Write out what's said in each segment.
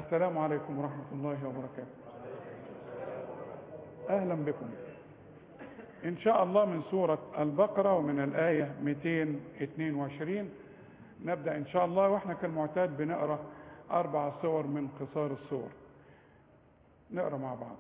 السلام عليكم ورحمة الله وبركاته أهلا بكم إن شاء الله من سورة البقرة ومن الآية 222 نبدأ إن شاء الله وإحنا كالمعتاد بنقرأ أربع صور من قصار الصور نقرأ مع بعض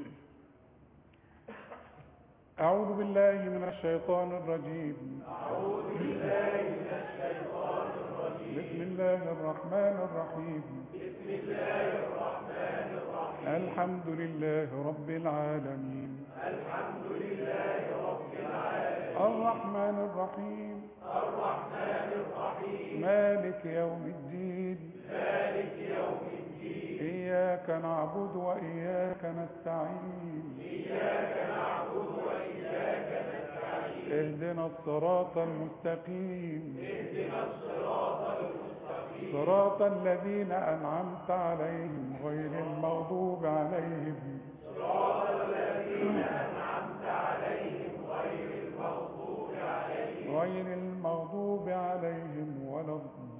أعوذ بالله من الشيطان الرجيم أعوذ بالله من الشيطان الرجيم بسم الله الرحمن الرحيم بسم الله الرحمن الرحيم الحمد لله رب العالمين الحمد لله رب العالمين الرحمن الرحيم الرحمن الرحيم مالك يوم الدين مالك يوم الدين إياك نعبد وإياك نستعين إياك نعبد وإياك نستعين اهدنا الصراط المستقيم اهدنا الصراط المستقيم صراط الذين أنعمت عليهم غير المغضوب عليهم صراط الذين أنعمت عليهم غير المغضوب عليهم غير المغضوب عليهم ولا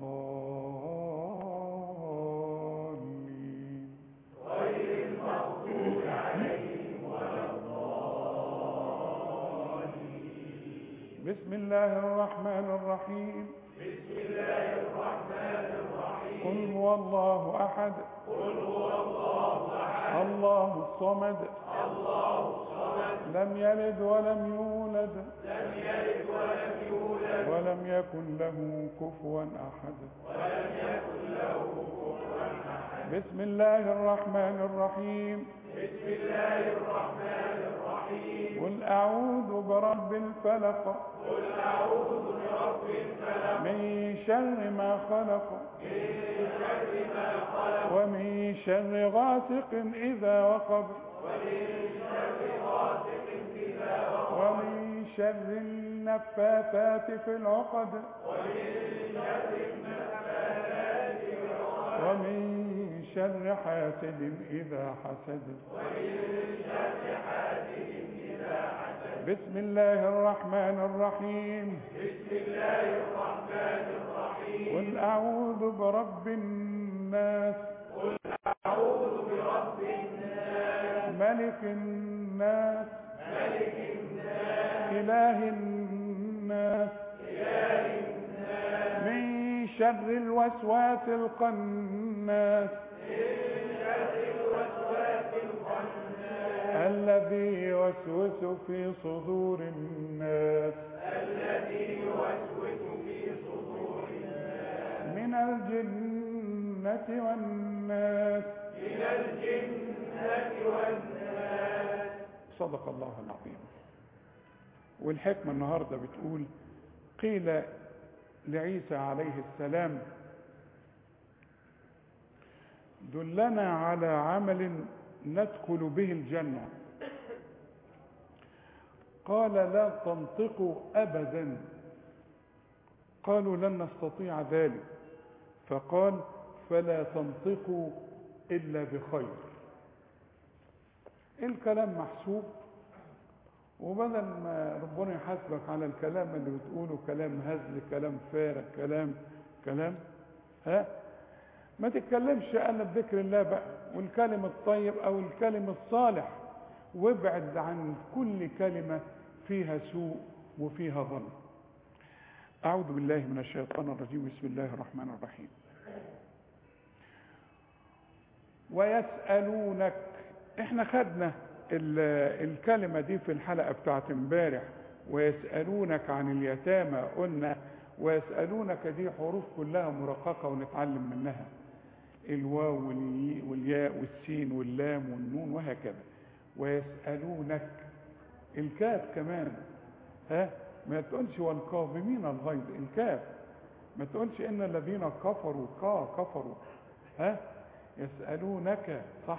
الضالين غير المغضوب عليهم ولا بسم الله الرحمن الرحيم بسم الله الرحمن الرحيم قل هو الله أحد قل هو الله أحد الله الصمد الله الصمد لم يلد ولم يولد لم يلد ولم يولد ولم يكن له كفوا أحد ولم يكن له كفوا أحد بسم الله الرحمن الرحيم بسم الله الرحمن الرحيم قل أعوذ برب الفلق قل أعوذ برب الفلق من شر ما خلق من شر ما خلق ومن شر غاسق إذا وقب ومن شر غاسق إذا وقب ومن شر النفاثات في العقد ومن شر النفاثات في العقد ومن شر حاسد إذا حسد ومن شر حاسد إذا حسد بسم الله الرحمن الرحيم بسم الله الرحمن الرحيم قل أعوذ برب الناس قل أعوذ برب الناس ملك الناس ملك الناس إله الناس إله الناس من شر الوسواس القناس من شر الوسواس الخناس الذي يوسوس في صدور الناس الذي يوسوس في صدور الناس من الجنة والناس من الجنة والناس صدق الله العظيم والحكمة النهاردة بتقول قيل لعيسى عليه السلام دلنا على عمل ندخل به الجنة قال لا تنطقوا أبدا قالوا لن نستطيع ذلك فقال فلا تنطقوا إلا بخير الكلام محسوب وبدل ما ربنا يحاسبك على الكلام اللي بتقوله كلام هزل كلام فارغ كلام كلام ها ما تتكلمش الا بذكر الله بقى والكلم الطيب او الكلم الصالح وابعد عن كل كلمة فيها سوء وفيها ظلم أعوذ بالله من الشيطان الرجيم بسم الله الرحمن الرحيم ويسألونك احنا خدنا الكلمة دي في الحلقة بتاعت امبارح ويسألونك عن اليتامى قلنا ويسألونك دي حروف كلها مرققة ونتعلم منها الواو والياء والسين واللام والنون وهكذا ويسألونك الكاف كمان ها ما تقولش والكاظمين الغيظ الكاف ما تقولش ان الذين كفروا كا كفروا ها يسألونك صح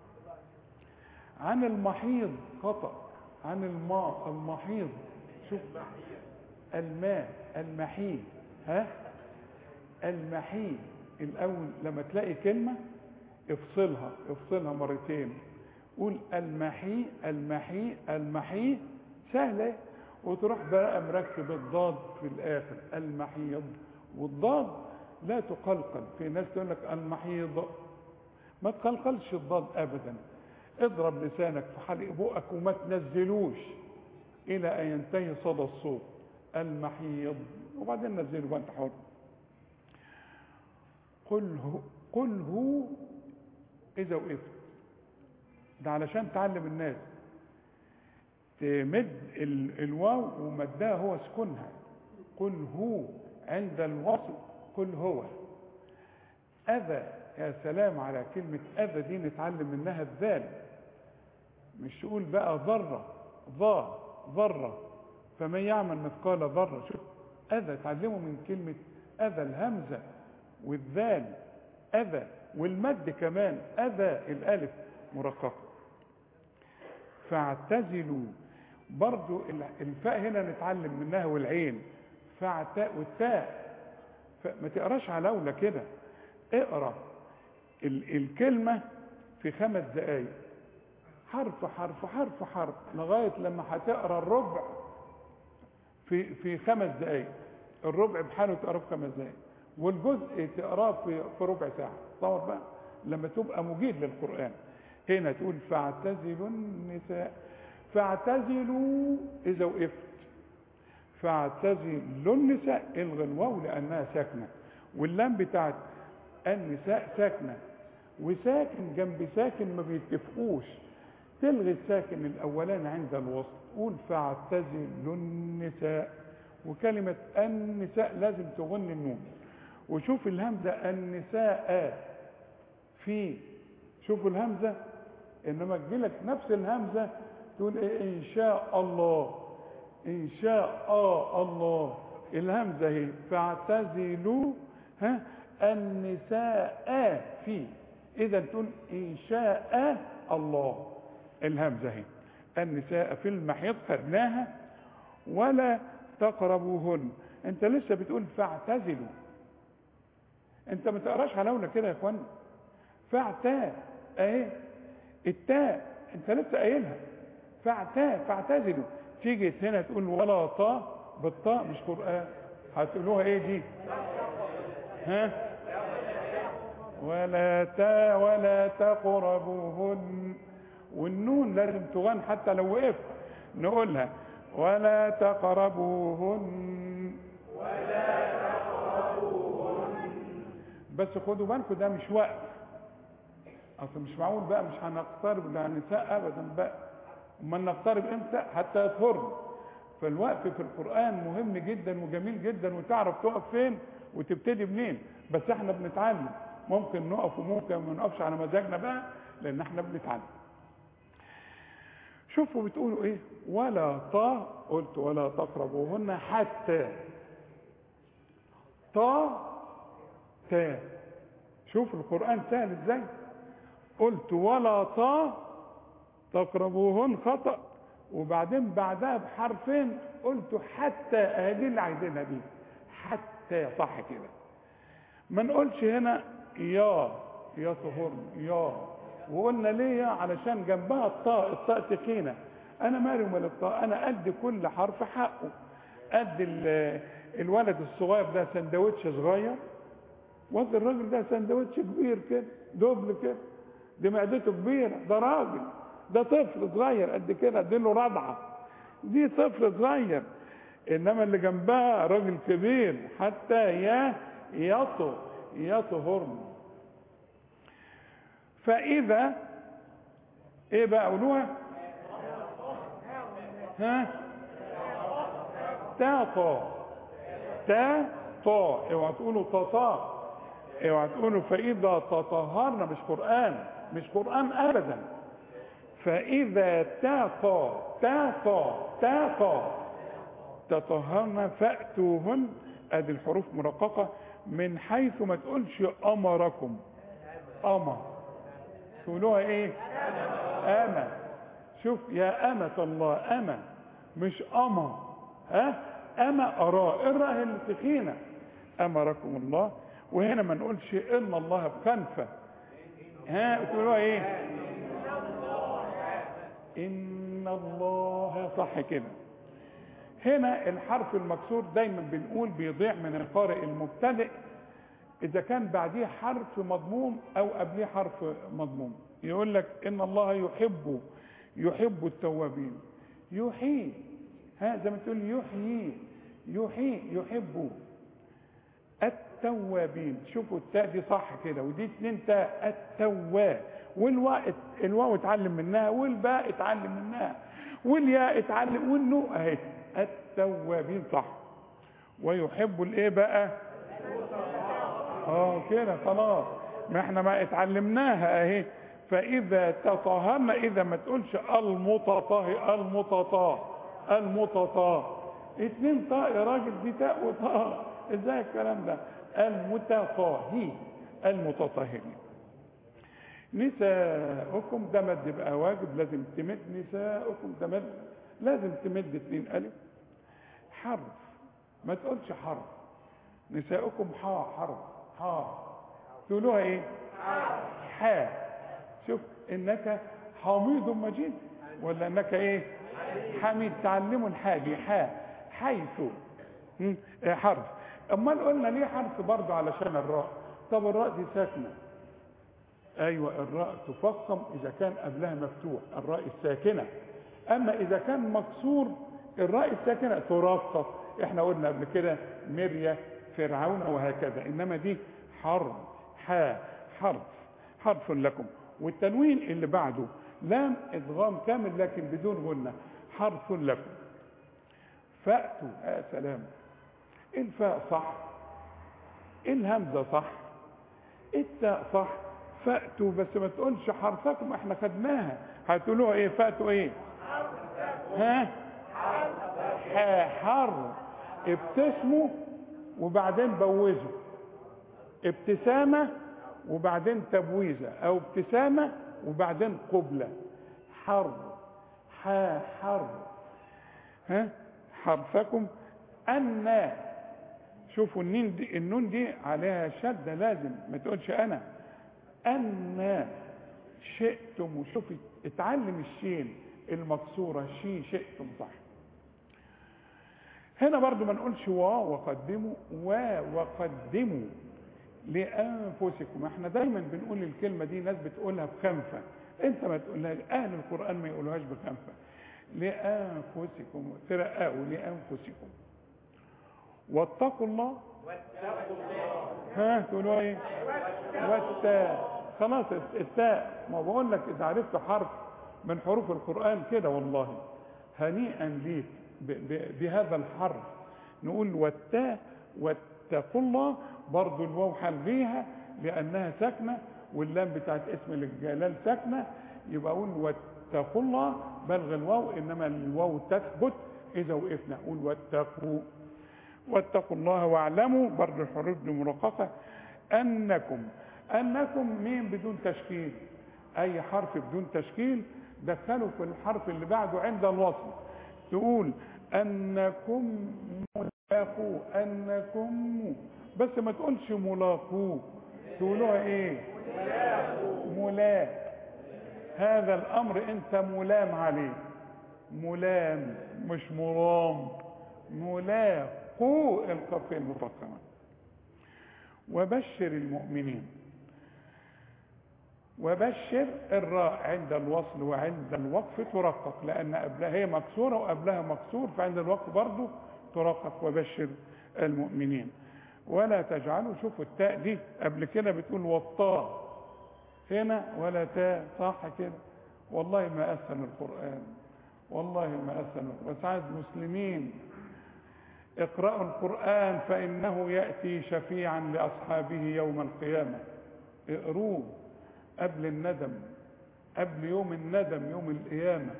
عن المحيض خطأ عن الماء المحيض شوف الماء المحيض ها المحيض الاول لما تلاقي كلمة افصلها افصلها مرتين قول المحي المحي المحي سهلة وتروح بقى مركب الضاد في الاخر المحيض والضاد لا تقلقل في ناس تقول لك المحيض ما تقلقلش الضاد ابدا اضرب لسانك في حلق بقك وما تنزلوش الى ان ينتهي صدى الصوت المحيض وبعدين نزله بقى انت حر قل هو قل هو اذا وقفت ده علشان تعلم الناس تمد ال- الواو ومدها هو سكونها قل هو عند الوصل قل هو اذى يا سلام على كلمة اذى دي نتعلم منها الذال مش تقول بقى ذرة ضاء ذرة فمن يعمل مثقال ذرة شوف اذى تعلموا من كلمة اذى الهمزة والذال اذى والمد كمان اذى الالف مرققة فاعتزلوا برضو ال- الفاء هنا نتعلم منها والعين فاعتاء والتاء ف- ما تقراش علولة كده اقرا ال- الكلمة في خمس دقايق حرف حرف حرف حرف لغاية لما هتقرا الربع في في خمس دقايق الربع بحاله تقراه في خمس دقايق والجزء تقراه في في ربع ساعة تصور بقى لما تبقى مجيد للقرآن هنا تقول فاعتزلوا النساء فاعتزلوا إذا وقفت فاعتزلوا النساء الغي الواو لأنها ساكنة واللام بتاعت النساء ساكنة وساكن جنب ساكن ما بيتفقوش تلغي الساكن الأولاني عند الوصل قول فاعتزلوا النساء وكلمة النساء لازم تغن النون وشوف الهمزة النساء في شوفوا الهمزة انما تجيلك نفس الهمزة تقول ايه ان شاء الله ان شاء آه الله الهمزة هي فاعتزلوا ها النساء في اذا تقول ان شاء الله الهمزة هي النساء في المحيط خدناها ولا تقربوهن انت لسه بتقول فاعتزلوا انت ما تقراش على كده يا اخوان فاعتاء اهي التاء انت لسه قايلها فاعتاء فاعتزلوا تيجي هنا تقول ولا طاء بالطاء مش قران هتقولوها ايه دي ها ولا تا ولا تقربوهن والنون لازم تغن حتى لو وقفت نقولها ولا تقربوهن بس خدوا بالكم ده مش وقف اصل مش معقول بقى مش هنقترب للنساء ابدا بقى امال نقترب امتى حتى يطهرن فالوقف في القران مهم جدا وجميل جدا وتعرف تقف فين وتبتدي منين بس احنا بنتعلم ممكن نقف وممكن ما نقفش على مزاجنا بقى لان احنا بنتعلم شوفوا بتقولوا ايه ولا طا قلت ولا تقربوهن حتى طا تا شوف القرآن سهل ازاي قلت ولا طا تقربوهن خطأ وبعدين بعدها بحرفين قلت حتى اهي اللي عايزينها دي حتى صح كده ما نقولش هنا يا يا طهورن يا وقلنا ليه يا علشان جنبها الطاء الطاء تخينه انا مالي ومال الطاء انا قد كل حرف حقه قد الولد الصغير ده سندوتش صغير وقد الراجل ده سندوتش كبير كده دبل كده دي معدته كبيره ده راجل ده طفل صغير قد كده اديله رضعه دي طفل صغير انما اللي جنبها راجل كبير حتى يا يطو يطهرن فاذا ايه بقى قولوها ها تاطا تا طا اوعى تقولوا تطا اوعى تقولوا فاذا تطهرنا مش قران مش قران ابدا فاذا تاقا تاقا تاقا تطهرن فاتوهن ادي الحروف مرققه من حيث ما تقولش امركم امر تقولوها ايه اما شوف يا امة الله اما مش اما ها اما ارى الراء التخينة امركم الله وهنا ما نقولش ان الله بخنفة ها تقولوها ايه ان الله صح كده هنا الحرف المكسور دايما بنقول بيضيع من القارئ المبتدئ اذا كان بعديه حرف مضموم او قبليه حرف مضموم يقول لك ان الله يحب يحب التوابين يحيي ها زي ما تقول يحيي يحيي يحب التوابين شوفوا التاء دي صح كده ودي اتنين تاء التواب والواو الواو اتعلم منها والباء اتعلم منها والياء اتعلم والنو اهي التوابين صح ويحب الايه بقى اه كده خلاص ما احنا ما اتعلمناها اهي فاذا تطهرنا اذا ما تقولش المتطهر المتطا المتطا اتنين طاء يا راجل دي تاء وطاء ازاي الكلام ده المتطاهي المتطهرين نساؤكم ده مد بقى واجب لازم تمد نساؤكم ده مد لازم تمد اتنين الف حرف ما تقولش حرف نساؤكم حا حرف حا تقولوها ايه حا شوف انك حميد مجيد ولا انك ايه حميد تعلموا الحا دي حا حيث م? إيه حرف امال قلنا ليه حرف برضه علشان الراء طب الراء دي ساكنه ايوه الراء تفخم اذا كان قبلها مفتوح الراء الساكنه اما اذا كان مكسور الراء الساكنه ترقق احنا قلنا قبل كده مريا فرعون وهكذا انما دي حرف حا حرف حرف لكم والتنوين اللي بعده لام ادغام كامل لكن بدون غنه حرف لكم فاتوا يا سلام الفاء صح الهمزه صح التاء صح فاتوا بس ما تقولش حرفكم احنا خدناها هتقولوها ايه فاتوا ايه ها ح- حر ابتسموا وبعدين بوزوا ابتسامة وبعدين تبويزة او ابتسامة وبعدين قبلة حر ح حر ها حرفكم أن شوفوا النين دي النون دي عليها شدة لازم ما تقولش أنا أن شئتم وشوف اتعلم الشين المكسورة شي شئتم صح هنا برضو ما نقولش وا وقدموا وا وقدموا لأنفسكم احنا دايما بنقول الكلمة دي ناس بتقولها بخنفة انت ما تقولها اهل القرآن ما يقولوهاش بخنفة لأنفسكم ترققوا لأنفسكم واتقوا الله ها تقولوا ايه والتاء خلاص التاء ما بقول لك اذا عرفت حرف من حروف القرآن كده والله هنيئا ليك ب- ب- بهذا الحرف نقول والتاء واتقوا الله برضو الواو هلغيها لانها ساكنه واللام بتاعت اسم الجلال ساكنه يبقى اقول واتقوا الله بلغ الواو انما الواو تثبت اذا وقفنا اقول واتقوا واتقوا الله واعلموا برضو الحروف دي مرققه انكم انكم مين بدون تشكيل اي حرف بدون تشكيل دخلوا في الحرف اللي بعده عند الوصل تقول انكم ملاقو انكم بس ما تقولش ملاقو تقولوها ايه ملا هذا الامر انت ملام عليه ملام مش مرام ملاقو القافيه المفخمه وبشر المؤمنين وبشر الراء عند الوصل وعند الوقف ترقق لان قبلها هي مكسوره وقبلها مكسور فعند الوقف برضه ترقق وبشر المؤمنين ولا تجعلوا شوفوا التاء دي قبل كده بتقول والطاء هنا ولا تاء صح كده والله ما أسهل القرآن والله ما أسهل وسعد مسلمين اقرأوا القرآن فإنه يأتي شفيعا لأصحابه يوم القيامة اقروه قبل الندم قبل يوم الندم يوم القيامة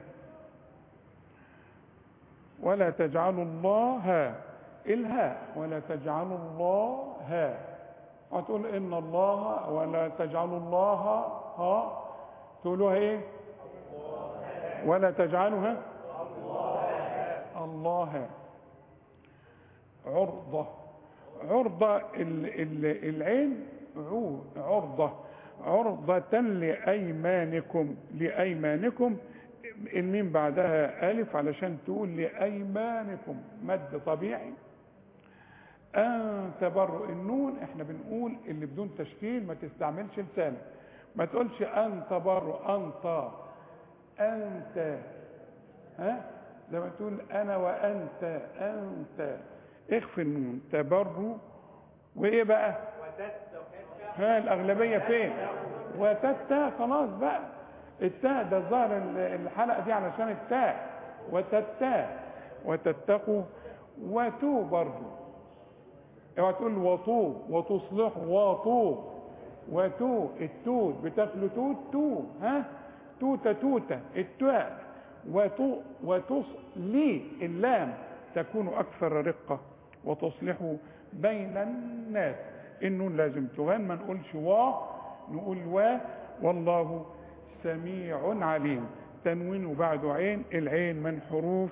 ولا تجعلوا الله الهاء ولا تجعلوا الله ها هتقول ان الله ولا تجعلوا الله ها تقولوها ايه ولا تجعلوها الله عرضة عرضة ال ال العين عو عرضة عرضة لأيمانكم لأيمانكم الميم بعدها ألف علشان تقول لأيمانكم مد طبيعي أن تبروا النون احنا بنقول اللي بدون تشكيل ما تستعملش لسانك ما تقولش أن تبروا أنت أنت ها زي ما تقول أنا وأنت أنت اخفي النون تبروا وإيه بقى ها الأغلبية فين وتتا خلاص بقى التاء ده ظهر الحلقة دي علشان التاء وتتا وتتقوا وتو برضو اوعى تقول وطو وتصلح وطو وتو التوت بتاكلوا توت تو ها توتة توتة التاء وتو وتصلي اللام تكون أكثر رقة وتصلح بين الناس النون لازم تغن ما نقولش وا نقول وا والله سميع عليم تنوين وبعد عين العين من حروف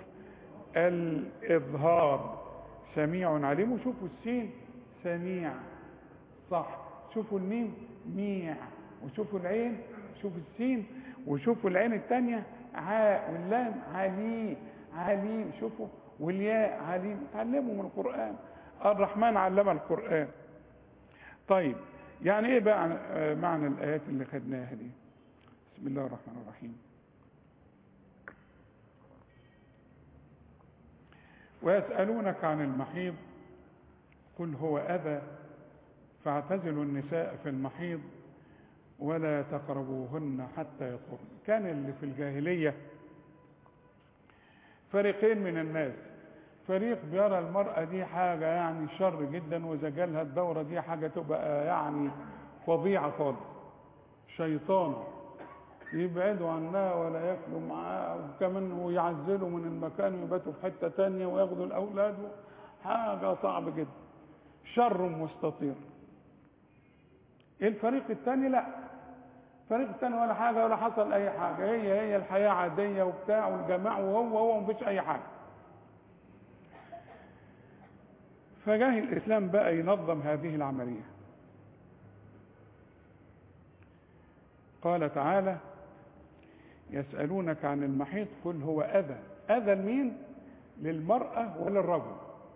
الإظهار سميع عليم وشوفوا السين سميع صح شوفوا الميم ميع وشوفوا العين شوفوا السين وشوفوا العين الثانية عاء واللام علي عليم شوفوا والياء عليم تعلموا من القرآن الرحمن علم القرآن طيب يعني ايه بقى معنى الآيات اللي خدناها دي بسم الله الرحمن الرحيم ويسألونك عن المحيض قل هو أذى فاعتزلوا النساء في المحيض ولا تقربوهن حتى يطهرن كان اللي في الجاهلية فريقين من الناس فريق بيرى المرأة دي حاجة يعني شر جدا وإذا جالها الدورة دي حاجة تبقى يعني فظيعة خالص شيطانة يبعدوا عنها ولا ياكلوا معاها وكمان ويعزلوا من المكان ويباتوا في حتة تانية وياخدوا الأولاد حاجة صعبة جدا شر مستطير الفريق الثاني لا الفريق الثاني ولا حاجة ولا حصل أي حاجة هي هي الحياة عادية وبتاع والجماعة وهو هو مفيش أي حاجة فجاه الإسلام بقى ينظم هذه العملية قال تعالى يسألونك عن المحيط قل هو أذى أذى لمين للمرأة وللرجل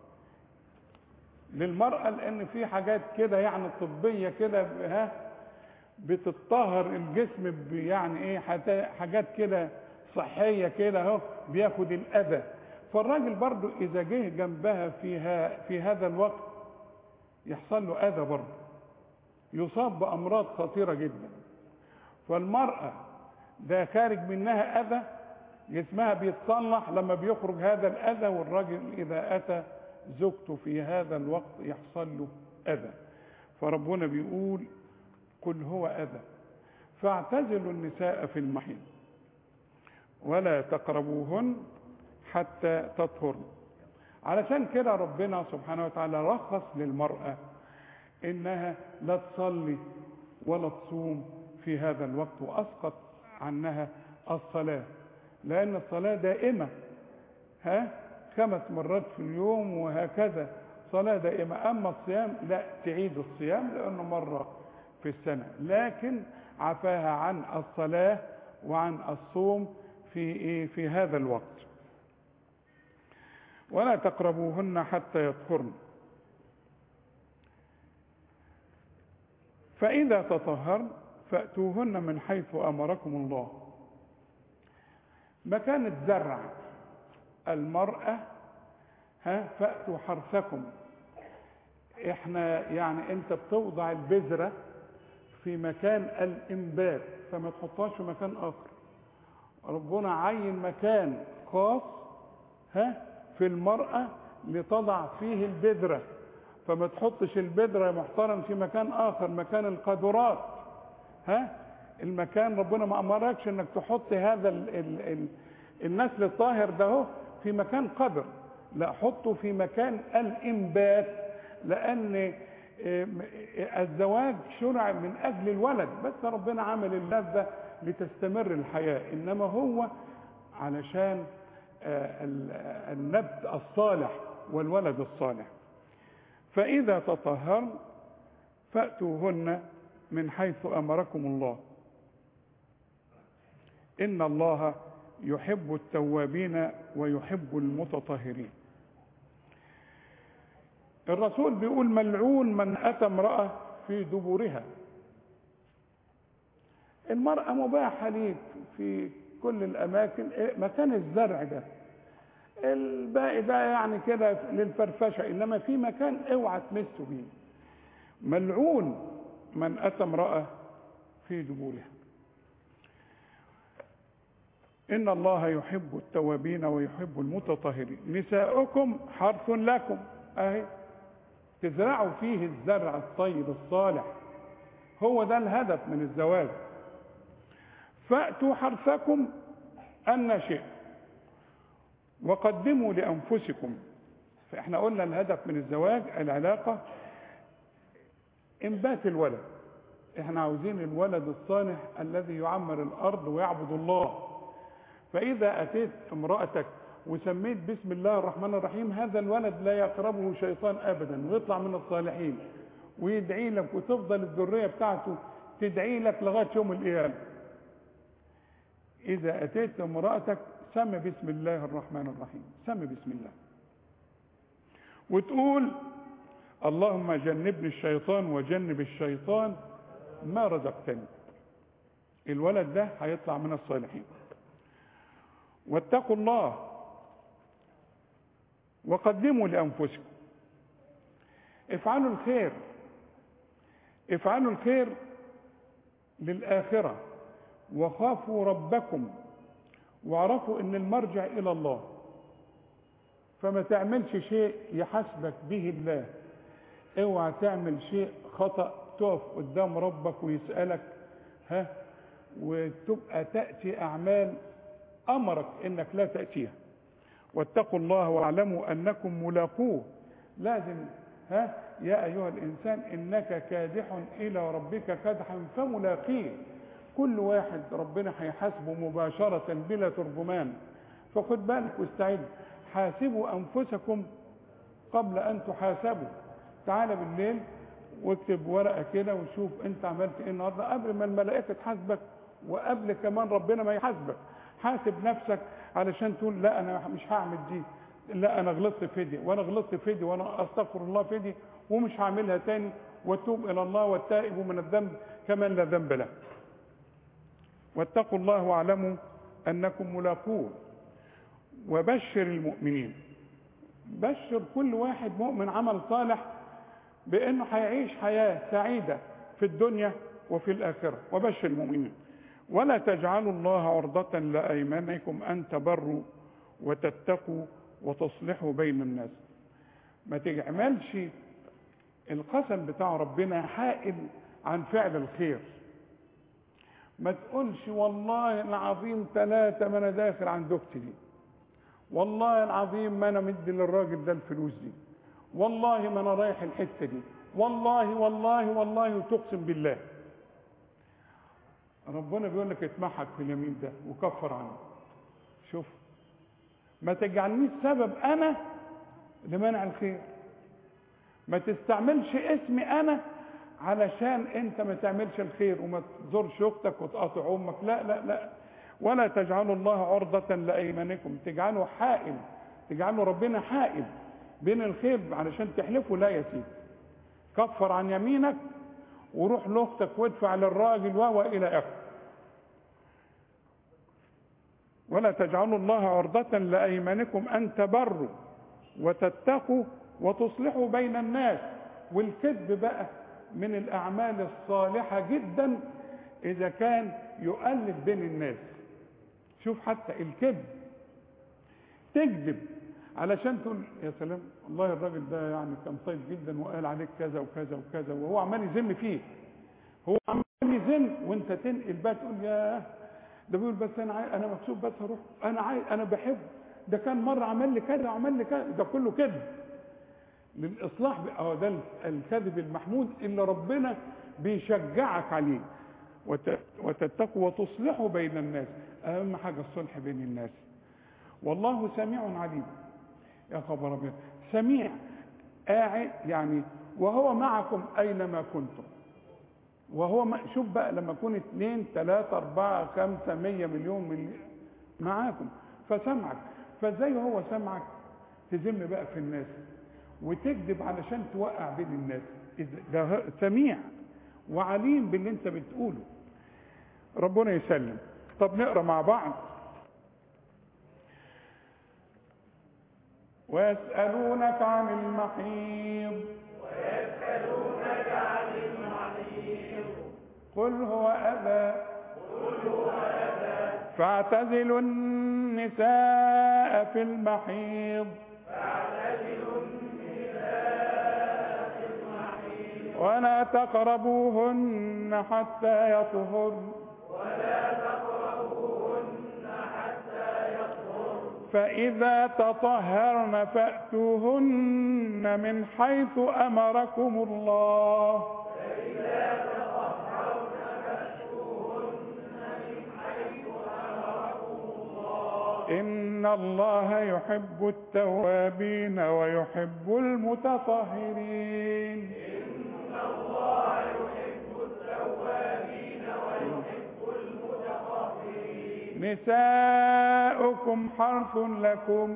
للمرأة لأن في حاجات كده يعني طبية كده ها بتطهر الجسم يعني ايه حاجات كده صحية كده اهو بياخد الأذى فالراجل برضو إذا جه جنبها فيها في هذا الوقت يحصل له أذى برضو يصاب بأمراض خطيرة جدا فالمرأة ده خارج منها أذى جسمها بيتصلح لما بيخرج هذا الأذى والراجل إذا أتى زوجته في هذا الوقت يحصل له أذى فربنا بيقول قل هو أذى فاعتزلوا النساء في المحيط ولا تقربوهن حتى تطهرن علشان كده ربنا سبحانه وتعالى رخص للمرأة إنها لا تصلي ولا تصوم في هذا الوقت وأسقط عنها الصلاة لأن الصلاة دائمة ها خمس مرات في اليوم وهكذا صلاة دائمة أما الصيام لا تعيد الصيام لأنه مرة في السنة لكن عفاها عن الصلاة وعن الصوم في إيه في هذا الوقت ولا تقربوهن حتى يطهرن فإذا تطهرن فأتوهن من حيث أمركم الله مكان الزرع المرأة ها فأتوا حرثكم احنا يعني انت بتوضع البذرة في مكان الانبات فما تحطهاش في مكان اخر ربنا عين مكان خاص ها في المرأة لتضع فيه البذرة فما تحطش البذرة يا محترم في مكان اخر مكان القدرات ها المكان ربنا ما امركش انك تحط هذا ال ال ال النسل الطاهر ده هو في مكان قدر لا حطه في مكان الانبات لان الزواج شرع من اجل الولد بس ربنا عمل اللذة لتستمر الحياة انما هو علشان النبت الصالح والولد الصالح فاذا تطهرن فاتوهن من حيث امركم الله ان الله يحب التوابين ويحب المتطهرين الرسول بيقول ملعون من اتى امراه في دبرها المرأة مباحة ليك في كل الأماكن إيه، مكان الزرع ده الباقي ده يعني كده للفرفشة إنما في مكان اوعى تمسه بيه ملعون من أتى امرأة في دبورها إن الله يحب التوابين ويحب المتطهرين نساؤكم حرث لكم أهي تزرعوا فيه الزرع الطيب الصالح هو ده الهدف من الزواج فأتوا حرثكم أن شئتم وقدموا لأنفسكم فإحنا قلنا الهدف من الزواج العلاقة إنبات الولد إحنا عاوزين الولد الصالح الذي يعمر الأرض ويعبد الله فإذا أتيت امرأتك وسميت بسم الله الرحمن الرحيم هذا الولد لا يقربه شيطان أبدا ويطلع من الصالحين ويدعي لك وتفضل الذرية بتاعته تدعي لك لغاية يوم القيامة إذا أتيت امرأتك سم بسم الله الرحمن الرحيم سم بسم الله وتقول اللهم جنبني الشيطان وجنب الشيطان ما رزقتني الولد ده هيطلع من الصالحين واتقوا الله وقدموا لأنفسكم افعلوا الخير افعلوا الخير للآخرة وخافوا ربكم واعرفوا ان المرجع الى الله فما تعملش شيء يحاسبك به الله اوعى تعمل شيء خطأ تقف قدام ربك ويسألك ها وتبقى تأتي أعمال أمرك إنك لا تأتيها واتقوا الله واعلموا أنكم ملاقوه لازم ها يا أيها الإنسان إنك كادح إلى ربك كدحا فملاقيه كل واحد ربنا هيحاسبه مباشرة بلا ترجمان فخد بالك واستعد حاسبوا أنفسكم قبل أن تحاسبوا تعال بالليل واكتب ورقة كده وشوف أنت عملت إيه النهاردة قبل ما الملائكة تحاسبك وقبل كمان ربنا ما يحاسبك حاسب نفسك علشان تقول لا أنا مش هعمل دي لا أنا غلطت في دي وأنا غلطت في دي وأنا أستغفر الله في دي ومش هعملها تاني واتوب إلى الله والتائب من الذنب كمن لا ذنب له واتقوا الله واعلموا انكم ملاقوه وبشر المؤمنين بشر كل واحد مؤمن عمل صالح بانه هيعيش حياه سعيده في الدنيا وفي الاخره وبشر المؤمنين ولا تجعلوا الله عرضة لأيمانكم أن تبروا وتتقوا وتصلحوا بين الناس ما تعملش القسم بتاع ربنا حائل عن فعل الخير ما تقولش والله العظيم ثلاثة ما أنا داخل عند أختي دي والله العظيم ما أنا مدي للراجل ده الفلوس دي والله ما أنا رايح الحتة دي والله والله والله وتقسم بالله ربنا بيقول لك اتمحك في اليمين ده وكفر عنه شوف ما تجعلنيش سبب أنا لمنع الخير ما تستعملش اسمي أنا علشان انت ما تعملش الخير وما تزورش اختك وتقاطع امك لا لا لا ولا تجعلوا الله عرضة لأيمانكم تجعلوا حائل تجعلوا ربنا حائل بين الخير علشان تحلفوا لا يا سيدي كفر عن يمينك وروح لاختك وادفع للراجل وهو الى اخره ولا تجعلوا الله عرضة لأيمانكم أن تبروا وتتقوا وتصلحوا بين الناس والكذب بقى من الأعمال الصالحة جدا إذا كان يؤلف بين الناس شوف حتى الكذب تكذب علشان تقول يا سلام والله الراجل ده يعني كان طيب جدا وقال عليك كذا وكذا وكذا وهو عمال يذم فيه هو عمال يذم وانت تنقل بقى تقول يا ده بيقول بس انا عاي... انا مكسوف بس هروح انا عاي... انا بحبه ده كان مره عمل لي كذا وعمل لي كذا ده كله كذب للاصلاح اه ده الكذب المحمود اللي ربنا بيشجعك عليه وت... وتتقوا وتصلحوا بين الناس اهم حاجه الصلح بين الناس والله سميع عليم يا خبر ابيض سميع قاعد يعني وهو معكم اينما كنتم وهو ما شوف بقى لما يكون اثنين ثلاثة أربعة خمسة مية مليون مليون معاكم فسمعك فازاي هو سمعك تذم بقى في الناس وتكذب علشان توقع بين الناس إذا- ده سميع وعليم باللي انت بتقوله ربنا يسلم طب نقرا مع بعض ويسألونك عن المحيض ويسألونك عن المحيض قل هو أذى قل هو أذى فاعتزلوا النساء في المحيض فاعتزلوا النساء في المحيض ولا تقربوهن حتى يطهرن ولا تقربوهن حتى يطهرن فإذا تطهرن فأتوهن من حيث أمركم الله فإذا تطهرن فأتوهن من حيث أمركم الله إن الله يحب التوابين ويحب المتطهرين إن الله يحب التوابين ويحب المتطهرين نساؤكم حرث لكم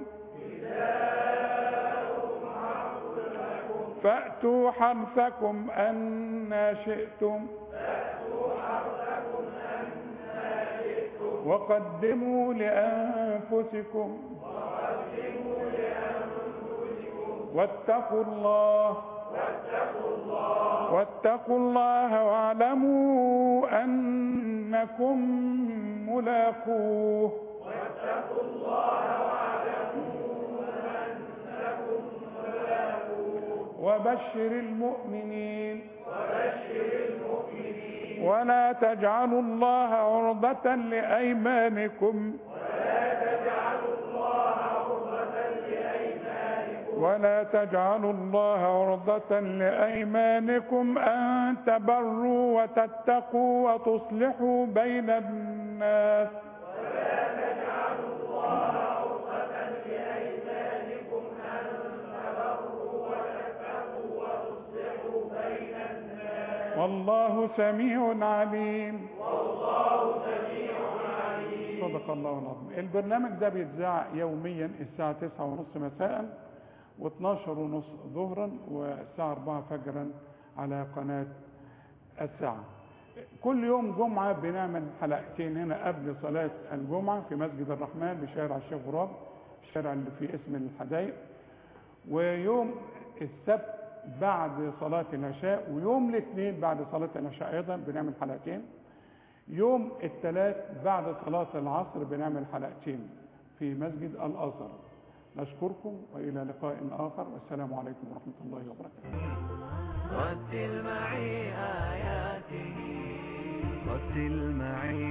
نساؤكم حرث لكم فأتوا حرثكم أنا شئتم فأتوا حرثكم أنى شئتم وقدموا لأنفسكم وقدموا لأنفسكم واتقوا الله واتقوا الله واتقوا الله واعلموا أنكم ملاقوه واتقوا الله واعلموا أنكم ملاقوه وبشر المؤمنين وبشر المؤمنين ولا تجعلوا الله عرضة لأيمانكم ولا تجعلوا الله عرضة لأيمانكم ولا تجعلوا الله عرضة لأيمانكم أن تبروا وتتقوا وتصلحوا بين الناس ولا تجعلوا الله عرضة لأيمانكم أن تبروا وتتقوا وتصلحوا بين الناس والله سميع عليم والله سميع عليم صدق الله العظيم البرنامج ده بيتذاع يوميا الساعة 9 ونص مساء و12 ونص ظهرا والساعة 4 فجرا على قناة الساعة كل يوم جمعة بنعمل حلقتين هنا قبل صلاة الجمعة في مسجد الرحمن بشارع الشيخ غراب الشارع اللي فيه اسم الحدائق ويوم السبت بعد صلاة العشاء ويوم الاثنين بعد صلاة العشاء أيضا بنعمل حلقتين يوم الثلاث بعد صلاة العصر بنعمل حلقتين في مسجد الأزهر نشكركم وإلى لقاء آخر والسلام عليكم ورحمة الله وبركاته رتل معي آياته رتل معي